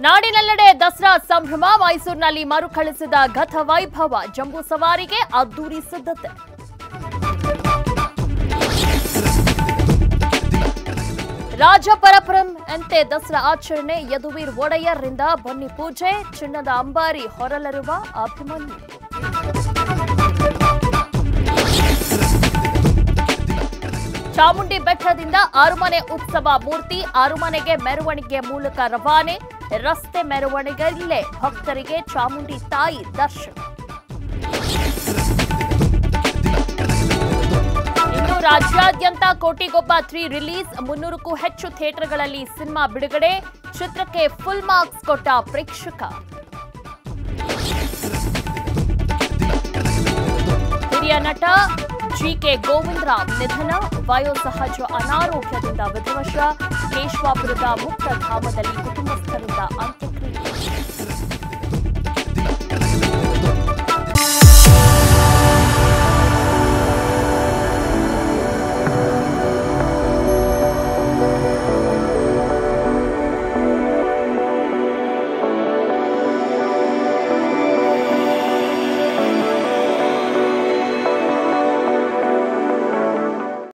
ನಾಡಿನೆಲ್ಲೆಡೆ ದಸರಾ ಸಂಭ್ರಮ ಮೈಸೂರಿನಲ್ಲಿ ಮರುಕಳಿಸಿದ ಗತ ವೈಭವ ಜಂಬೂ ಸವಾರಿಗೆ ಅದ್ದೂರಿ ಸಿದ್ಧತೆ ರಾಜ ಪರಪರಂ ಅಂತೆ ದಸರಾ ಆಚರಣೆ ಯದುವೀರ್ ಒಡೆಯರ್ರಿಂದ ಬನ್ನಿ ಪೂಜೆ ಚಿನ್ನದ ಅಂಬಾರಿ ಹೊರಲಿರುವ ಅಭಿಮನ್ಯು ಚಾಮುಂಡಿ ಬೆಟ್ಟದಿಂದ ಅರಮನೆ ಉತ್ಸವ ಮೂರ್ತಿ ಅರಮನೆಗೆ ಮೆರವಣಿಗೆ ಮೂಲಕ ರವಾನೆ ರಸ್ತೆ ಮೆರವಣಿಗೆಯಲ್ಲೇ ಭಕ್ತರಿಗೆ ಚಾಮುಂಡಿ ತಾಯಿ ದರ್ಶನ ಇನ್ನು ರಾಜ್ಯಾದ್ಯಂತ ಕೋಟಿಗೊಬ್ಬ ತ್ರೀ ರಿಲೀಸ್ ಮುನ್ನೂರಕ್ಕೂ ಹೆಚ್ಚು ಥಿಯೇಟರ್ಗಳಲ್ಲಿ ಸಿನಿಮಾ ಬಿಡುಗಡೆ ಚಿತ್ರಕ್ಕೆ ಫುಲ್ ಮಾರ್ಕ್ಸ್ ಕೊಟ್ಟ ಪ್ರೇಕ್ಷಕ ಹಿರಿಯ ನಟ ಜಿಕೆ ಗೋವಿಂದರಾವ್ ನಿಧನ ವಯೋಸಹಜ ಅನಾರೋಗ್ಯದಿಂದ ವಿಧಿವಶ ಕೇಶವಾಪುರದ ಮುಕ್ತಧಾಮದಲ್ಲಿ ಕುಟುಂಬಸ್ಥರಿಂದ ಅಂತ್ಯಕ್ರಿಯೆ